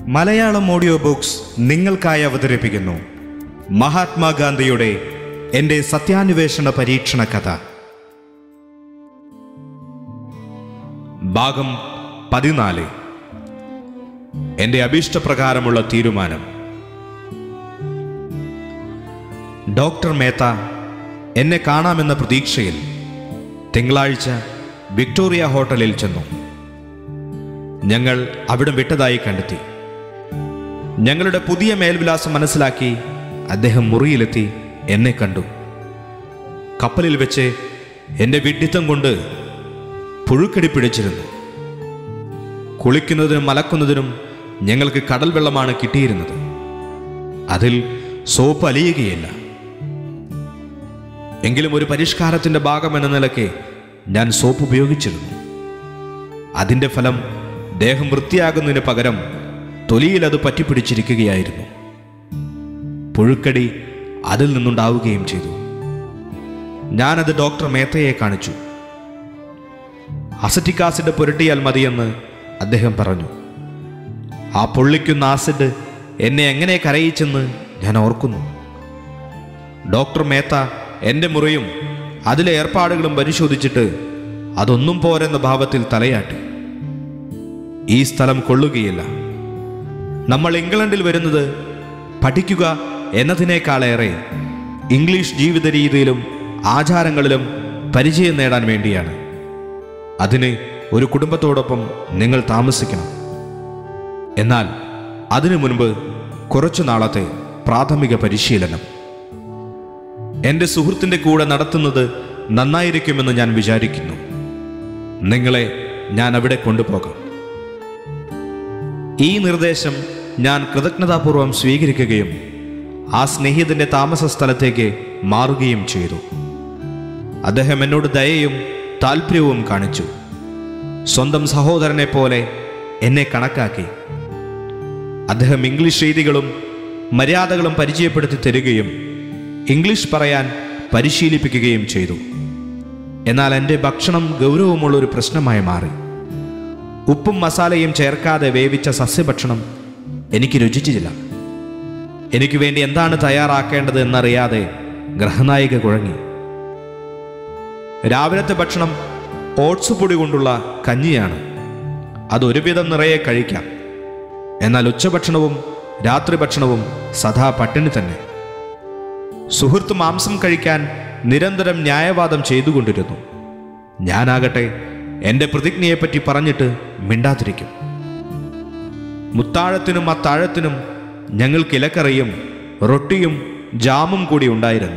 Malayalam audio books നിങ്ങൾക്കായി അവതരിപ്പിക്കുന്നു മഹാത്മാഗാന്ധിയുടെ എൻ്റെ സത്യാന്വേഷണ പരീക്ഷണ കഥ ഭാഗം പതിനാല് എൻ്റെ അഭീഷ്ടപ്രകാരമുള്ള തീരുമാനം ഡോക്ടർ മേത്ത എന്നെ കാണാമെന്ന പ്രതീക്ഷയിൽ തിങ്കളാഴ്ച വിക്ടോറിയ ഹോട്ടലിൽ ചെന്നു ഞങ്ങൾ അവിടം വിട്ടതായി കണ്ടെത്തി ഞങ്ങളുടെ പുതിയ മേൽവിലാസം മനസ്സിലാക്കി അദ്ദേഹം മുറിയിലെത്തി എന്നെ കണ്ടു കപ്പലിൽ വെച്ച് എൻ്റെ വിഡ്ഢിത്തം കൊണ്ട് പുഴുക്കടി പിടിച്ചിരുന്നു കുളിക്കുന്നതിനും അലക്കുന്നതിനും ഞങ്ങൾക്ക് കടൽ വെള്ളമാണ് കിട്ടിയിരുന്നത് അതിൽ സോപ്പ് അലിയുകയില്ല എങ്കിലും ഒരു പരിഷ്കാരത്തിന്റെ ഭാഗം എന്ന നിലയ്ക്ക് ഞാൻ സോപ്പ് ഉപയോഗിച്ചിരുന്നു അതിന്റെ ഫലം ദേഹം വൃത്തിയാകുന്നതിന് പകരം തൊലിയിൽ അത് പറ്റിപ്പിടിച്ചിരിക്കുകയായിരുന്നു പുഴുക്കടി അതിൽ നിന്നുണ്ടാവുകയും ചെയ്തു ഞാനത് ഡോക്ടർ മേത്തയെ കാണിച്ചു അസറ്റിക് ആസിഡ് പുരട്ടിയാൽ മതിയെന്ന് അദ്ദേഹം പറഞ്ഞു ആ പൊള്ളിക്കുന്ന ആസിഡ് എന്നെ എങ്ങനെ കരയിച്ചെന്ന് ഞാൻ ഓർക്കുന്നു ഡോക്ടർ മേത്ത എൻ്റെ മുറിയും അതിലെ ഏർപ്പാടുകളും പരിശോധിച്ചിട്ട് അതൊന്നും പോരെന്ന ഭാവത്തിൽ തലയാട്ടി ഈ സ്ഥലം കൊള്ളുകയില്ല നമ്മൾ ഇംഗ്ലണ്ടിൽ വരുന്നത് പഠിക്കുക എന്നതിനേക്കാളേറെ ഇംഗ്ലീഷ് ജീവിത രീതിയിലും ആചാരങ്ങളിലും പരിചയം നേടാൻ വേണ്ടിയാണ് അതിന് ഒരു കുടുംബത്തോടൊപ്പം നിങ്ങൾ താമസിക്കണം എന്നാൽ അതിനു മുൻപ് കുറച്ചു നാളത്തെ പ്രാഥമിക പരിശീലനം എൻ്റെ സുഹൃത്തിൻ്റെ കൂടെ നടത്തുന്നത് നന്നായിരിക്കുമെന്ന് ഞാൻ വിചാരിക്കുന്നു നിങ്ങളെ ഞാൻ അവിടെ കൊണ്ടുപോകാം ഈ നിർദ്ദേശം ഞാൻ കൃതജ്ഞതാപൂർവം സ്വീകരിക്കുകയും ആ സ്നേഹിതന്റെ താമസ സ്ഥലത്തേക്ക് മാറുകയും ചെയ്തു അദ്ദേഹം എന്നോട് ദയയും താല്പര്യവും കാണിച്ചു സ്വന്തം സഹോദരനെ പോലെ എന്നെ കണക്കാക്കി അദ്ദേഹം ഇംഗ്ലീഷ് രീതികളും മര്യാദകളും പരിചയപ്പെടുത്തി തരികയും ഇംഗ്ലീഷ് പറയാൻ പരിശീലിപ്പിക്കുകയും ചെയ്തു എന്നാൽ എൻ്റെ ഭക്ഷണം ഗൗരവമുള്ള ഒരു പ്രശ്നമായി മാറി ഉപ്പും മസാലയും ചേർക്കാതെ വേവിച്ച സസ്യഭക്ഷണം എനിക്ക് രുചിച്ചില്ല എനിക്ക് വേണ്ടി എന്താണ് തയ്യാറാക്കേണ്ടത് എന്നറിയാതെ ഗ്രഹനായിക കുഴങ്ങി രാവിലത്തെ ഭക്ഷണം ഓട്സ് പൊടി കൊണ്ടുള്ള കഞ്ഞിയാണ് അത് ഒരുവിധം നിറയെ കഴിക്കാം എന്നാൽ ഉച്ചഭക്ഷണവും രാത്രി ഭക്ഷണവും സദാ പട്ടിണി തന്നെ സുഹൃത്ത് മാംസം കഴിക്കാൻ നിരന്തരം ന്യായവാദം ചെയ്തുകൊണ്ടിരുന്നു ഞാനാകട്ടെ എൻ്റെ പ്രതിജ്ഞയെപ്പറ്റി പറഞ്ഞിട്ട് മിണ്ടാതിരിക്കും മുത്താഴത്തിനും അത്താഴത്തിനും ഞങ്ങൾക്ക് ഇലക്കറിയും റൊട്ടിയും ജാമും കൂടി ഉണ്ടായിരുന്നു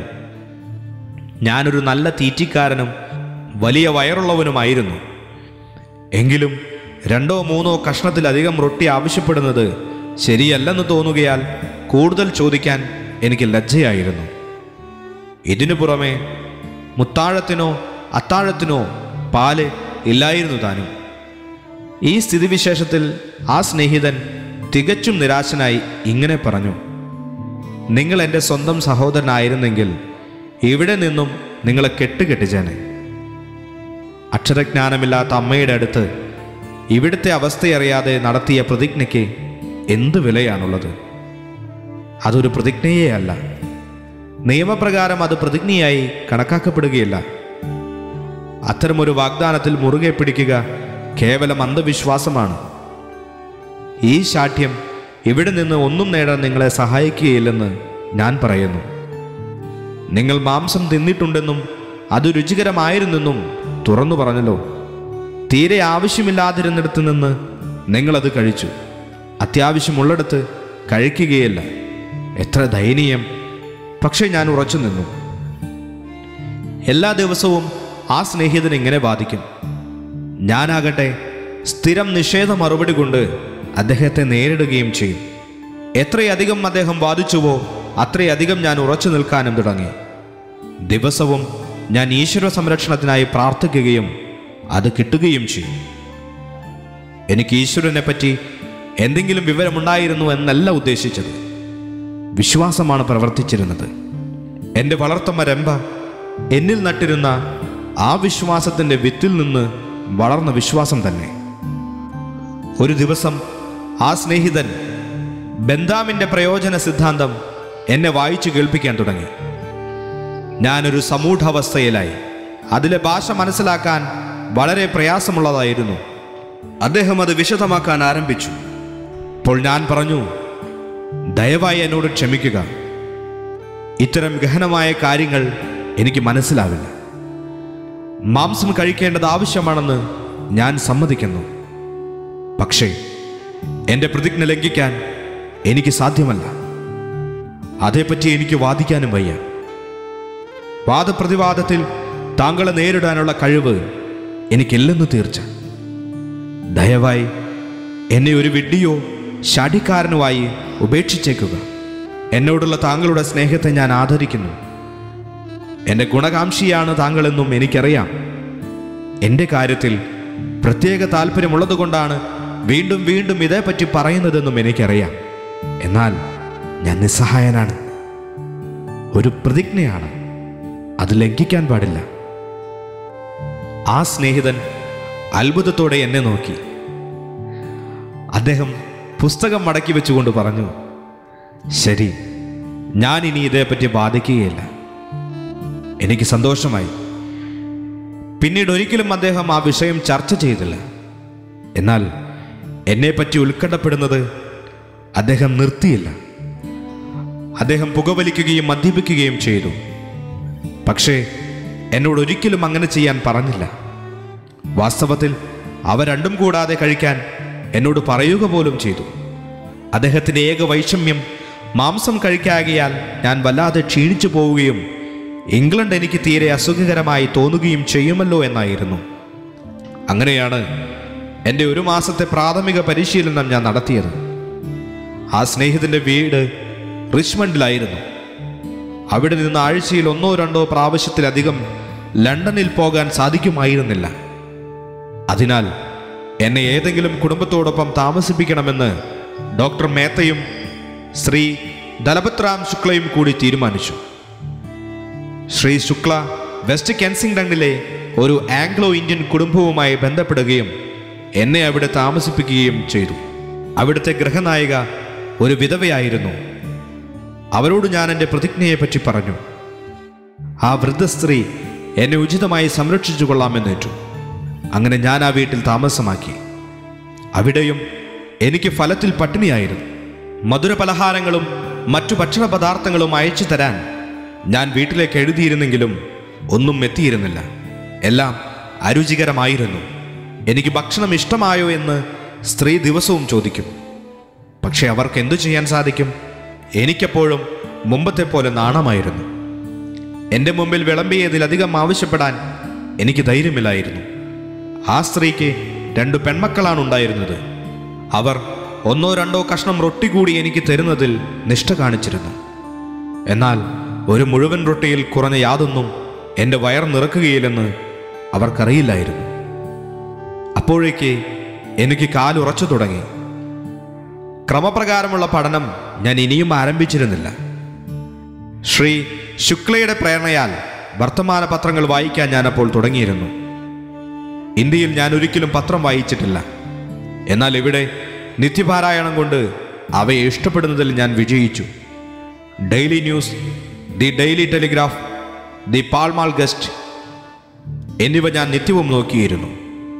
ഞാനൊരു നല്ല തീറ്റിക്കാരനും വലിയ വയറുള്ളവനുമായിരുന്നു എങ്കിലും രണ്ടോ മൂന്നോ കഷ്ണത്തിലധികം റൊട്ടി ആവശ്യപ്പെടുന്നത് ശരിയല്ലെന്ന് തോന്നുകയാൽ കൂടുതൽ ചോദിക്കാൻ എനിക്ക് ലജ്ജയായിരുന്നു ഇതിനു പുറമെ മുത്താഴത്തിനോ അത്താഴത്തിനോ പാല് ഇല്ലായിരുന്നു താനും ഈ സ്ഥിതിവിശേഷത്തിൽ ആ സ്നേഹിതൻ തികച്ചും നിരാശനായി ഇങ്ങനെ പറഞ്ഞു നിങ്ങൾ എൻ്റെ സ്വന്തം സഹോദരനായിരുന്നെങ്കിൽ ഇവിടെ നിന്നും നിങ്ങളെ കെട്ടുകെട്ടിച്ചേനെ അക്ഷരജ്ഞാനമില്ലാത്ത അമ്മയുടെ അടുത്ത് ഇവിടുത്തെ അവസ്ഥയറിയാതെ നടത്തിയ പ്രതിജ്ഞയ്ക്ക് എന്ത് വിലയാണുള്ളത് അതൊരു പ്രതിജ്ഞയേ അല്ല നിയമപ്രകാരം അത് പ്രതിജ്ഞയായി കണക്കാക്കപ്പെടുകയില്ല അത്തരമൊരു വാഗ്ദാനത്തിൽ മുറുകെ പിടിക്കുക കേവലം അന്ധവിശ്വാസമാണ് ഈ ശാഠ്യം ഇവിടെ നിന്ന് ഒന്നും നേടാൻ നിങ്ങളെ സഹായിക്കുകയില്ലെന്ന് ഞാൻ പറയുന്നു നിങ്ങൾ മാംസം തിന്നിട്ടുണ്ടെന്നും അത് രുചികരമായിരുന്നെന്നും തുറന്നു പറഞ്ഞല്ലോ തീരെ ആവശ്യമില്ലാതിരുന്നിടത്ത് നിന്ന് നിങ്ങളത് കഴിച്ചു അത്യാവശ്യമുള്ളിടത്ത് കഴിക്കുകയില്ല എത്ര ദയനീയം പക്ഷേ ഞാൻ ഉറച്ചു നിന്നു എല്ലാ ദിവസവും ആ സ്നേഹിതൻ ഇങ്ങനെ ബാധിക്കും ഞാനാകട്ടെ സ്ഥിരം നിഷേധ മറുപടി കൊണ്ട് അദ്ദേഹത്തെ നേരിടുകയും ചെയ്യും എത്രയധികം അദ്ദേഹം ബാധിച്ചുവോ അത്രയധികം ഞാൻ ഉറച്ചു നിൽക്കാനും തുടങ്ങി ദിവസവും ഞാൻ ഈശ്വര സംരക്ഷണത്തിനായി പ്രാർത്ഥിക്കുകയും അത് കിട്ടുകയും ചെയ്യും എനിക്ക് ഈശ്വരനെ പറ്റി എന്തെങ്കിലും വിവരമുണ്ടായിരുന്നു എന്നല്ല ഉദ്ദേശിച്ചത് വിശ്വാസമാണ് പ്രവർത്തിച്ചിരുന്നത് എൻ്റെ വളർത്തമ്മ രംഭ എന്നിൽ നട്ടിരുന്ന ആ വിശ്വാസത്തിൻ്റെ വിത്തിൽ നിന്ന് വളർന്ന വിശ്വാസം തന്നെ ഒരു ദിവസം ആ സ്നേഹിതൻ ബന്ധാമിൻ്റെ പ്രയോജന സിദ്ധാന്തം എന്നെ വായിച്ചു കേൾപ്പിക്കാൻ തുടങ്ങി ഞാനൊരു സമൂഢാവസ്ഥയിലായി അതിലെ ഭാഷ മനസ്സിലാക്കാൻ വളരെ പ്രയാസമുള്ളതായിരുന്നു അദ്ദേഹം അത് വിശദമാക്കാൻ ആരംഭിച്ചു അപ്പോൾ ഞാൻ പറഞ്ഞു ദയവായി എന്നോട് ക്ഷമിക്കുക ഇത്തരം ഗഹനമായ കാര്യങ്ങൾ എനിക്ക് മനസ്സിലാവില്ല മാംസം കഴിക്കേണ്ടത് ആവശ്യമാണെന്ന് ഞാൻ സമ്മതിക്കുന്നു പക്ഷേ എൻ്റെ പ്രതിജ്ഞ ലംഘിക്കാൻ എനിക്ക് സാധ്യമല്ല അതേപ്പറ്റി എനിക്ക് വാദിക്കാനും വയ്യ വാദപ്രതിവാദത്തിൽ താങ്കളെ നേരിടാനുള്ള കഴിവ് എനിക്കില്ലെന്ന് തീർച്ച ദയവായി എന്നെ ഒരു വിഡ്ഢിയോ ശാഠിക്കാരനുമായി ഉപേക്ഷിച്ചേക്കുക എന്നോടുള്ള താങ്കളുടെ സ്നേഹത്തെ ഞാൻ ആദരിക്കുന്നു എൻ്റെ ഗുണകാംക്ഷിയാണ് താങ്കളെന്നും എനിക്കറിയാം എൻ്റെ കാര്യത്തിൽ പ്രത്യേക താല്പര്യമുള്ളതുകൊണ്ടാണ് വീണ്ടും വീണ്ടും ഇതേപ്പറ്റി പറയുന്നതെന്നും എനിക്കറിയാം എന്നാൽ ഞാൻ നിസ്സഹായനാണ് ഒരു പ്രതിജ്ഞയാണ് അത് ലംഘിക്കാൻ പാടില്ല ആ സ്നേഹിതൻ അത്ഭുതത്തോടെ എന്നെ നോക്കി അദ്ദേഹം പുസ്തകം മടക്കി വെച്ചുകൊണ്ട് പറഞ്ഞു ശരി ഞാൻ ഇനി ഇതേപ്പറ്റി ബാധിക്കുകയില്ല എനിക്ക് സന്തോഷമായി പിന്നീട് ഒരിക്കലും അദ്ദേഹം ആ വിഷയം ചർച്ച ചെയ്തില്ല എന്നാൽ എന്നെപ്പറ്റി ഉത്കണ്ഠപ്പെടുന്നത് അദ്ദേഹം നിർത്തിയില്ല അദ്ദേഹം പുകവലിക്കുകയും മദ്യപിക്കുകയും ചെയ്തു പക്ഷേ എന്നോട് ഒരിക്കലും അങ്ങനെ ചെയ്യാൻ പറഞ്ഞില്ല വാസ്തവത്തിൽ അവ രണ്ടും കൂടാതെ കഴിക്കാൻ എന്നോട് പറയുക പോലും ചെയ്തു അദ്ദേഹത്തിൻ്റെ ഏക വൈഷമ്യം മാംസം കഴിക്കാകിയാൽ ഞാൻ വല്ലാതെ ക്ഷീണിച്ചു പോവുകയും ഇംഗ്ലണ്ട് എനിക്ക് തീരെ അസുഖകരമായി തോന്നുകയും ചെയ്യുമല്ലോ എന്നായിരുന്നു അങ്ങനെയാണ് എൻ്റെ ഒരു മാസത്തെ പ്രാഥമിക പരിശീലനം ഞാൻ നടത്തിയത് ആ സ്നേഹിതൻ്റെ വീട് റിച്ച്മണ്ടിലായിരുന്നു അവിടെ നിന്ന് ആഴ്ചയിൽ ഒന്നോ രണ്ടോ പ്രാവശ്യത്തിലധികം ലണ്ടനിൽ പോകാൻ സാധിക്കുമായിരുന്നില്ല അതിനാൽ എന്നെ ഏതെങ്കിലും കുടുംബത്തോടൊപ്പം താമസിപ്പിക്കണമെന്ന് ഡോക്ടർ മേത്തയും ശ്രീ ദലപത്രാം ശുക്ലയും കൂടി തീരുമാനിച്ചു ശ്രീ ശുക്ല വെസ്റ്റ് കെൻസിംഗ്ടണിലെ ഒരു ആംഗ്ലോ ഇന്ത്യൻ കുടുംബവുമായി ബന്ധപ്പെടുകയും എന്നെ അവിടെ താമസിപ്പിക്കുകയും ചെയ്തു അവിടുത്തെ ഗൃഹനായിക ഒരു വിധവയായിരുന്നു അവരോട് ഞാൻ എൻ്റെ പ്രതിജ്ഞയെപ്പറ്റി പറഞ്ഞു ആ വൃദ്ധ സ്ത്രീ എന്നെ ഉചിതമായി സംരക്ഷിച്ചു കൊള്ളാമെന്നേറ്റു അങ്ങനെ ഞാൻ ആ വീട്ടിൽ താമസമാക്കി അവിടെയും എനിക്ക് ഫലത്തിൽ പട്ടിണിയായിരുന്നു മധുര പലഹാരങ്ങളും മറ്റു ഭക്ഷണ പദാർത്ഥങ്ങളും അയച്ചു തരാൻ ഞാൻ വീട്ടിലേക്ക് എഴുതിയിരുന്നെങ്കിലും ഒന്നും എത്തിയിരുന്നില്ല എല്ലാം അരുചികരമായിരുന്നു എനിക്ക് ഭക്ഷണം ഇഷ്ടമായോ എന്ന് സ്ത്രീ ദിവസവും ചോദിക്കും പക്ഷെ അവർക്ക് എന്തു ചെയ്യാൻ സാധിക്കും എനിക്കെപ്പോഴും മുമ്പത്തെ പോലെ നാണമായിരുന്നു എൻ്റെ മുമ്പിൽ വിളമ്പിയതിലധികം ആവശ്യപ്പെടാൻ എനിക്ക് ധൈര്യമില്ലായിരുന്നു ആ സ്ത്രീക്ക് രണ്ടു പെൺമക്കളാണ് ഉണ്ടായിരുന്നത് അവർ ഒന്നോ രണ്ടോ കഷ്ണം റൊട്ടി കൂടി എനിക്ക് തരുന്നതിൽ നിഷ്ഠ കാണിച്ചിരുന്നു എന്നാൽ ഒരു മുഴുവൻ റൊട്ടിയിൽ കുറഞ്ഞ യാതൊന്നും എൻ്റെ വയർ നിറക്കുകയില്ലെന്ന് അവർക്കറിയില്ലായിരുന്നു അപ്പോഴേക്ക് എനിക്ക് കാലുറച്ചു തുടങ്ങി ക്രമപ്രകാരമുള്ള പഠനം ഞാൻ ഇനിയും ആരംഭിച്ചിരുന്നില്ല ശ്രീ ശുക്ലയുടെ പ്രേരണയാൽ വർത്തമാന പത്രങ്ങൾ വായിക്കാൻ ഞാൻ അപ്പോൾ തുടങ്ങിയിരുന്നു ഇന്ത്യയിൽ ഞാൻ ഒരിക്കലും പത്രം വായിച്ചിട്ടില്ല എന്നാൽ ഇവിടെ നിത്യപാരായണം കൊണ്ട് അവയെ ഇഷ്ടപ്പെടുന്നതിൽ ഞാൻ വിജയിച്ചു Daily News the Daily Telegraph the Pall Mall Gazette എന്നിവ ഞാൻ നിത്യവും നോക്കിയിരുന്നു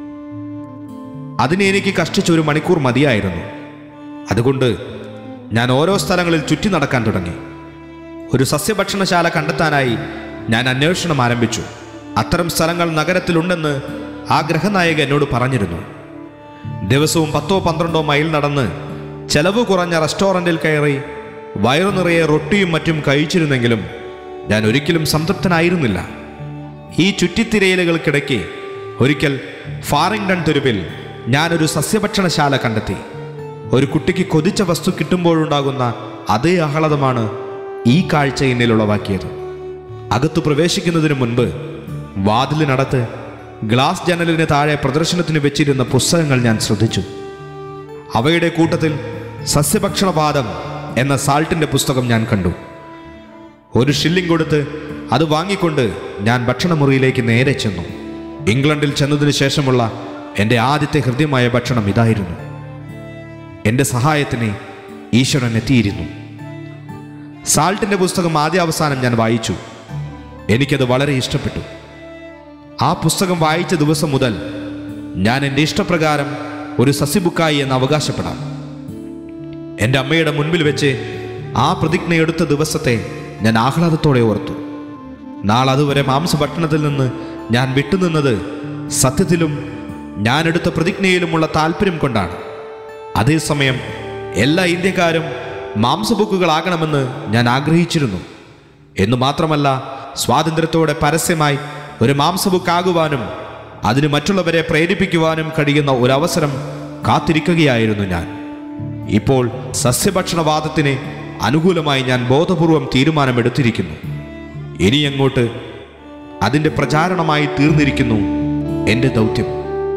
അതിന് എനിക്ക് കഷ്ടിച്ച ഒരു മണിക്കൂർ മതിയായിരുന്നു അതുകൊണ്ട് ഞാൻ ഓരോ സ്ഥലങ്ങളിൽ ചുറ്റി നടക്കാൻ തുടങ്ങി ഒരു സസ്യഭക്ഷണശാല കണ്ടെത്താനായി ഞാൻ അന്വേഷണം ആരംഭിച്ചു അത്തരം സ്ഥലങ്ങൾ നഗരത്തിലുണ്ടെന്ന് ആ ഗ്രഹനായക എന്നോട് പറഞ്ഞിരുന്നു ദിവസവും പത്തോ പന്ത്രണ്ടോ മൈൽ നടന്ന് ചെലവ് കുറഞ്ഞ റെസ്റ്റോറൻറ്റിൽ കയറി വയറു നിറയെ റൊട്ടിയും മറ്റും കഴിച്ചിരുന്നെങ്കിലും ഞാൻ ഒരിക്കലും സംതൃപ്തനായിരുന്നില്ല ഈ ചുറ്റിത്തിരയലുകൾക്കിടയ്ക്ക് ഒരിക്കൽ ഫാറിംഗ്ടൺ തെരുവിൽ ഞാനൊരു സസ്യഭക്ഷണശാല കണ്ടെത്തി ഒരു കുട്ടിക്ക് കൊതിച്ച വസ്തു കിട്ടുമ്പോഴുണ്ടാകുന്ന അതേ ആഹ്ലാദമാണ് ഈ കാഴ്ച എന്നിൽ ഉളവാക്കിയത് അകത്തു പ്രവേശിക്കുന്നതിന് മുൻപ് വാതിലിനടത്ത് ഗ്ലാസ് ജനലിന് താഴെ പ്രദർശനത്തിന് വെച്ചിരുന്ന പുസ്തകങ്ങൾ ഞാൻ ശ്രദ്ധിച്ചു അവയുടെ കൂട്ടത്തിൽ സസ്യഭക്ഷണപാദം എന്ന സാൾട്ടിന്റെ പുസ്തകം ഞാൻ കണ്ടു ഒരു ഷില്ലിംഗ് കൊടുത്ത് അത് വാങ്ങിക്കൊണ്ട് ഞാൻ ഭക്ഷണമുറിയിലേക്ക് നേരെ ചെന്നു ഇംഗ്ലണ്ടിൽ ചെന്നതിന് ശേഷമുള്ള എൻ്റെ ആദ്യത്തെ ഹൃദ്യമായ ഭക്ഷണം ഇതായിരുന്നു എൻ്റെ സഹായത്തിന് ഈശ്വരൻ എത്തിയിരുന്നു സാൾട്ടിൻ്റെ പുസ്തകം ആദ്യാവസാനം ഞാൻ വായിച്ചു എനിക്കത് വളരെ ഇഷ്ടപ്പെട്ടു ആ പുസ്തകം വായിച്ച ദിവസം മുതൽ ഞാൻ എൻ്റെ ഇഷ്ടപ്രകാരം ഒരു സസ്യബുക്കായി എന്ന് അവകാശപ്പെടാം എൻ്റെ അമ്മയുടെ മുൻപിൽ വെച്ച് ആ പ്രതിജ്ഞ എടുത്ത ദിവസത്തെ ഞാൻ ആഹ്ലാദത്തോടെ ഓർത്തു നാളതുവരെ മാംസഭക്ഷണത്തിൽ നിന്ന് ഞാൻ വിട്ടുനിന്നത് സത്യത്തിലും ഞാൻ എടുത്ത പ്രതിജ്ഞയിലുമുള്ള താല്പര്യം കൊണ്ടാണ് അതേസമയം എല്ലാ ഇന്ത്യക്കാരും മാംസബുക്കുകളാകണമെന്ന് ഞാൻ ആഗ്രഹിച്ചിരുന്നു എന്നു മാത്രമല്ല സ്വാതന്ത്ര്യത്തോടെ പരസ്യമായി ഒരു മാംസബുക്കാകുവാനും അതിന് മറ്റുള്ളവരെ പ്രേരിപ്പിക്കുവാനും കഴിയുന്ന ഒരവസരം കാത്തിരിക്കുകയായിരുന്നു ഞാൻ ഇപ്പോൾ സസ്യഭക്ഷണവാദത്തിന് അനുകൂലമായി ഞാൻ ബോധപൂർവം തീരുമാനമെടുത്തിരിക്കുന്നു ഇനി അങ്ങോട്ട് അതിൻ്റെ പ്രചാരണമായി തീർന്നിരിക്കുന്നു എൻ്റെ ദൗത്യം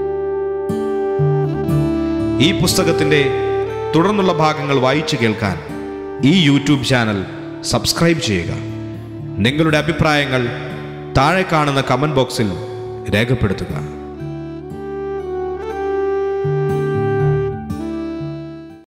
ഈ പുസ്തകത്തിൻ്റെ തുടർന്നുള്ള ഭാഗങ്ങൾ വായിച്ചു കേൾക്കാൻ ഈ യൂട്യൂബ് ചാനൽ സബ്സ്ക്രൈബ് ചെയ്യുക നിങ്ങളുടെ അഭിപ്രായങ്ങൾ താഴെ കാണുന്ന കമൻറ്റ് ബോക്സിൽ രേഖപ്പെടുത്തുക